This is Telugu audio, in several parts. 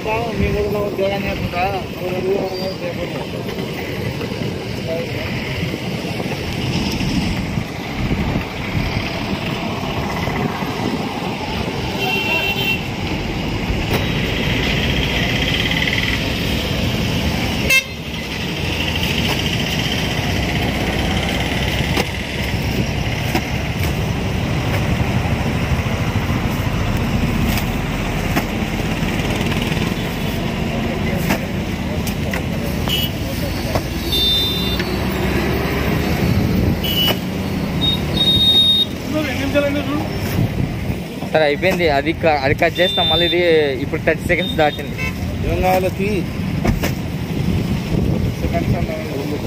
మేము కూడా ఉద్యోగం చేసుకుంటా ఎవరు అడుగు చేయకూడదు సరే అయిపోయింది అది క- అది కట్ చేస్తాం మళ్ళీ ఇది ఇప్పుడు థర్టీ సెకండ్స్ దాటింది ఏం కావాలో తీ సెకండ్స్ అన్నా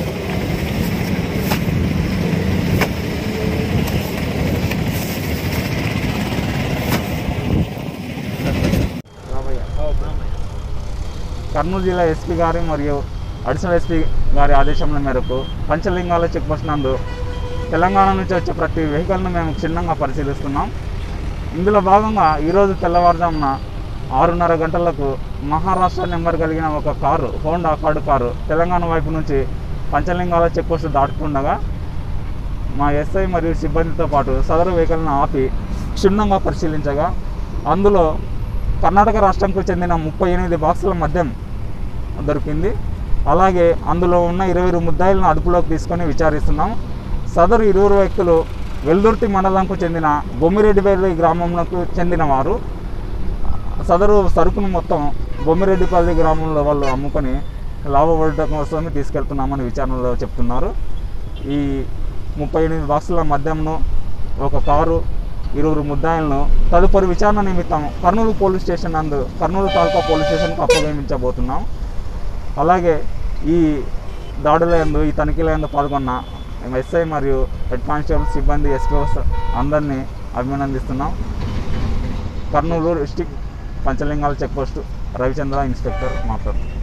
కర్నూలు జిల్లా ఎస్పీ గారి మరియు అడిషనల్ ఎస్పీ గారి ఆదేశముల మేరకు పంచలింగాల చెక్ పోస్ట్ నందు తెలంగాణ నుంచి వచ్చే ప్రతి వెహికల్ను మేము క్షుణ్ణంగా పరిశీలిస్తున్నాం ఇందులో భాగంగా ఈరోజు తెల్లవారుజామున ఆరున్నర గంటలకు మహారాష్ట్ర నెంబర్ కలిగిన ఒక కారు హోండా కార్డు కారు తెలంగాణ వైపు నుంచి పంచలింగాల చెక్ పోస్ట్ దాటుతుండగా మా ఎస్ఐ మరియు సిబ్బందితో పాటు సదరు వెహికల్ను ఆపి క్షుణ్ణంగా పరిశీలించగా అందులో కర్ణాటక రాష్ట్రంకు చెందిన ముప్పై ఎనిమిది బాక్సుల మద్యం దొరికింది అలాగే అందులో ఉన్న ఇరవై ముద్దాయిలను అదుపులోకి తీసుకొని విచారిస్తున్నాం సదరు ఇరువురు వ్యక్తులు వెల్దుర్తి మండలంకు చెందిన బొమ్మిరెడ్డిపల్లి గ్రామంకు చెందిన వారు సదరు సరుకును మొత్తం బొమ్మిరెడ్డిపల్లి గ్రామంలో వాళ్ళు అమ్ముకొని లాభపడటం కోసమే తీసుకెళ్తున్నామని విచారణలో చెప్తున్నారు ఈ ముప్పై ఎనిమిది బాక్సుల మద్యంను ఒక కారు ఇరువురు ముద్దాయిలను తదుపరి విచారణ నిమిత్తం కర్నూలు పోలీస్ స్టేషన్ నందు కర్నూలు తాలూకా పోలీస్ స్టేషన్కు అప్పగించబోతున్నాం అలాగే ఈ దాడుల యందు ఈ తనిఖీల యందు పాల్గొన్న ఎస్ఐ మరియు హెడ్ కానిస్టేబుల్ సిబ్బంది ఎస్పీ అందరినీ అభినందిస్తున్నాం Kurnool district Panchalingala check post Ravichandra inspector మాట్లాడుతున్నాం